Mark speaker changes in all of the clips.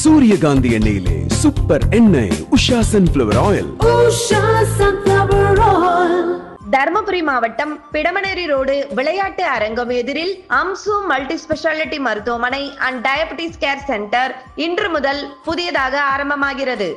Speaker 1: சூரியகாந்தி எண்ணெயிலே சூப்பர் எண்ணெய் Usha sunflower oil
Speaker 2: Usha Sunflower Oil.
Speaker 3: Dharmapuri மாவட்டம் பிடமனேரி ரோடு விளையாட்டு அரங்கம் எதிரில் அம்சு மல்டி ஸ்பெஷாலிட்டி மருத்துவமனை அண்ட் டயபெட்டிஸ் கேர் சென்டர் இன்று முதல் புதியதாக ஆரம்பமாகிறது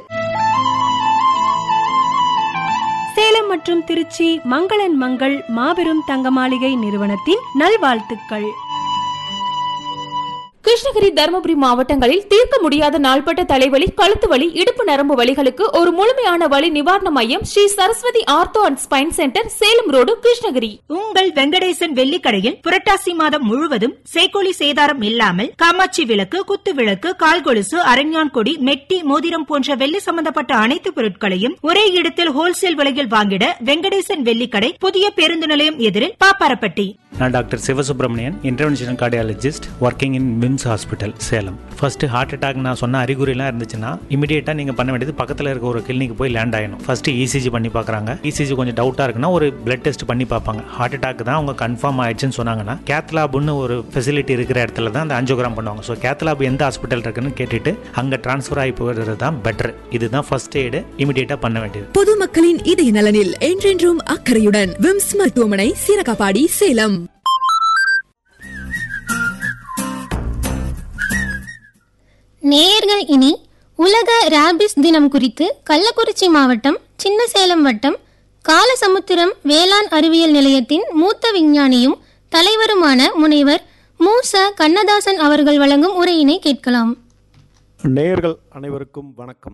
Speaker 4: சேலம் மற்றும் திருச்சி மங்களன் மங்கள் மாபெரும் தங்க மாளிகை நிறுவனத்தின் நல்வாழ்த்துக்கள்
Speaker 5: கிருஷ்ணகிரி தருமபுரி மாவட்டங்களில் தீர்க்க முடியாத நாள்பட்ட தலைவலி கழுத்து வலி இடுப்பு நரம்பு வலிகளுக்கு ஒரு முழுமையான வலி நிவாரண மையம் Shri Saraswathi ortho and spine centre Salem road Krishnagiri
Speaker 6: உங்கள் வெங்கடேசன் வெள்ளிக்கடையில் புரட்டாசி மாதம் முழுவதும் சேக்கோலி சேதாரம் இல்லாமல் காமாட்சி விளக்கு குத்து விளக்கு கால் கொலுசு அரஞ்ஞான் கொடி மெட்டி மோதிரம் போன்ற வெள்ளி சம்பந்தப்பட்ட அனைத்து பொருட்களையும் ஒரே இடத்தில் ஹோல்சேல் விலையில் வாங்கிட வெங்கடேசன் வெள்ளிக்கடை புதிய பேருந்து நிலையம் எதிரில் பாப்பாரப்பட்டி
Speaker 7: நான் doctor Sivasubramanian interventional cardiologist working in VIMS hospital Salem first heart attack நான் சொன்ன அறிகுறிலாம் இருந்துச்சுன்னா இமீடியட்டாக நீங்கள் பண்ண வேண்டியது பக்கத்தில் இருக்க ஒரு கிளினிக் போய் லேண்ட் ஆகணும் ஃபர்ஸ்ட் இசிஜி பண்ணி பார்க்குறாங்க இசிஜி கொஞ்சம் டவுட்டாக இருக்குன்னா ஒரு பிளட் டெஸ்ட் பண்ணி பார்ப்பாங்க ஹார்ட் அட்டாக் தான் அவங்க கன்ஃபார்ம் ஆயிடுச்சுன்னு சொன்னாங்கன்னா கேத்லாப்னு ஒரு ஃபெசிலிட்டி இருக்கிற இடத்துல தான் அந்த ஆஞ்சியோகிராம் பண்ணுவாங்க ஸோ கேத்லாப் எந்த ஹாஸ்பிட்டல் இருக்குன்னு கேட்டுட்டு அங்கே ட்ரான்ஸ்ஃபர் ஆகி போகிறது தான் பெட்டர் இதுதான் ஃபர்ஸ்ட் எய்டு இமீடியட்டாக பண்ண வேண்டியது
Speaker 2: பொதுமக்களின் இதய நலனில் என்றென்றும் அக்கறையுடன் விம்ஸ் மருத்துவமனை சீரகாப்பாடி சேலம்
Speaker 8: நேயர்கள் இனி உலக ராபிஸ் தினம் குறித்து கள்ளக்குறிச்சி மாவட்டம் சின்னசேலம் வட்டம் காலசமுத்திரம் வேளாண் அறிவியல் நிலையத்தின் மூத்த விஞ்ஞானியும் தலைவருமான முனைவர் மூச கண்ணதாசன் அவர்கள் வழங்கும் உரையினை கேட்கலாம்
Speaker 9: நேயர்கள் அனைவருக்கும் வணக்கம்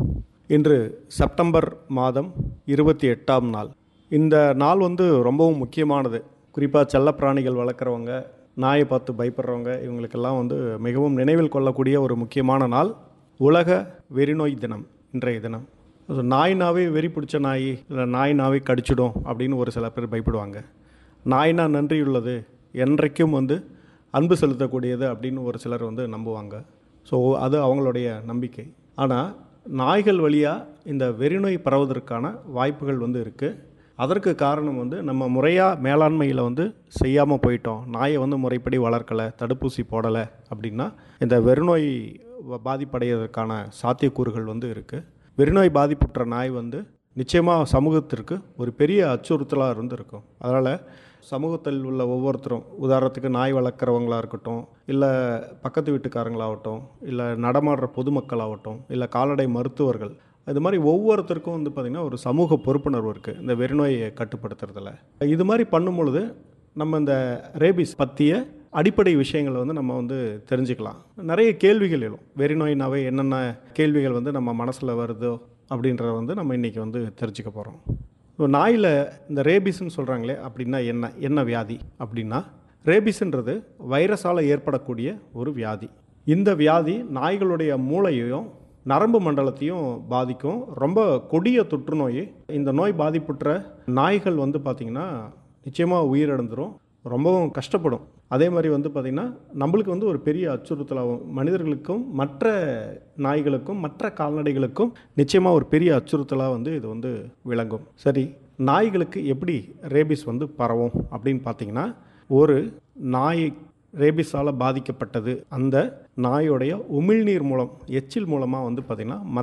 Speaker 9: இன்று செப்டம்பர் மாதம் இருபத்தி எட்டாம் நாள் இந்த நாள் வந்து ரொம்பவும் முக்கியமானது குறிப்பாக செல்லப்பிராணிகள் வளர்க்குறவங்க நாயை பார்த்து பயப்படுறவங்க இவங்களுக்கெல்லாம் வந்து மிகவும் நினைவில் கொள்ளக்கூடிய ஒரு முக்கியமான நாள் உலக வெறிநோய் தினம் இன்றைய தினம் அது நாய்னாவே வெறி பிடிச்ச நாய் இல்லை நாய்னாவே கடிச்சிடும் அப்படின்னு ஒரு சில பேர் பயப்படுவாங்க நாய்னா நன்றியுள்ளது என்றைக்கும் வந்து அன்பு செலுத்தக்கூடியது அப்படின்னு ஒரு சிலர் வந்து நம்புவாங்க ஸோ அது அவங்களுடைய நம்பிக்கை ஆனால் நாய்கள் வழியாக இந்த வெறிநோய் பரவுவதற்கான வாய்ப்புகள் வந்து இருக்குது அதற்கு காரணம் வந்து நம்ம முறையாக மேலாண்மையில் வந்து செய்யாமல் போயிட்டோம் நாயை வந்து முறைப்படி வளர்க்கலை தடுப்பூசி போடலை அப்படின்னா இந்த வெறிநோய் வ- பாதிப்படைவதற்கான சாத்தியக்கூறுகள் வந்து இருக்குது வெறிநோய் பாதிப்புற்ற நாய் வந்து நிச்சயமாக சமூகத்திற்கு ஒரு பெரிய அச்சுறுத்தலாக இருந்திருக்கும் அதனால் சமூகத்தில் உள்ள ஒவ்வொருத்தரும் உதாரணத்துக்கு நாய் வளர்க்குறவங்களா இருக்கட்டும் இல்லை பக்கத்து வீட்டுக்காரங்களாகட்டும் இல்லை நடமாடுற பொதுமக்களாகட்டும் இல்லை கால்நடை மருத்துவர்கள் இது மாதிரி ஒவ்வொருத்தருக்கும் வந்து பார்த்திங்கன்னா ஒரு சமூக பொறுப்புணர்வு இருக்குது இந்த வெறிநோயை கட்டுப்படுத்துறதுல இது மாதிரி பண்ணும் பொழுது நம்ம இந்த ரேபிஸ் பற்றிய அடிப்படை விஷயங்களை வந்து நம்ம வந்து தெரிஞ்சுக்கலாம் நிறைய கேள்விகள் எழும் வெறிநோயினாவே என்னென்ன கேள்விகள் வந்து நம்ம மனசில் வருதோ அப்படின்றத வந்து நம்ம இன்றைக்கி வந்து தெரிஞ்சுக்க போகிறோம் இப்போ நாயில் இந்த ரேபிஸ்ன்னு சொல்கிறாங்களே அப்படின்னா என்ன என்ன வியாதி அப்படின்னா ரேபிஸ்ன்றது வைரஸால் ஏற்படக்கூடிய ஒரு வியாதி இந்த வியாதி நாய்களுடைய மூளையையும் நரம்பு மண்டலத்தையும் பாதிக்கும் ரொம்ப கொடிய தொற்றுநோய் இந்த நோய் பாதிப்புற்ற நாய்கள் வந்து பார்த்திங்கன்னா நிச்சயமாக உயிரிழந்துரும் ரொம்பவும் கஷ்டப்படும் அதே மாதிரி வந்து பார்த்திங்கன்னா நம்மளுக்கு வந்து ஒரு பெரிய அச்சுறுத்தலாகும் மனிதர்களுக்கும் மற்ற நாய்களுக்கும் மற்ற கால்நடைகளுக்கும் நிச்சயமாக ஒரு பெரிய அச்சுறுத்தலாக வந்து இது வந்து விளங்கும் சரி நாய்களுக்கு எப்படி ரேபிஸ் வந்து பரவும் அப்படின்னு பார்த்தீங்கன்னா ஒரு நாய் ரேபிஸால் பாதிக்கப்பட்டது அந்த நாயோடைய உமிழ்நீர் மூலம் எச்சில் மூலமாக வந்து பார்த்திங்கன்னா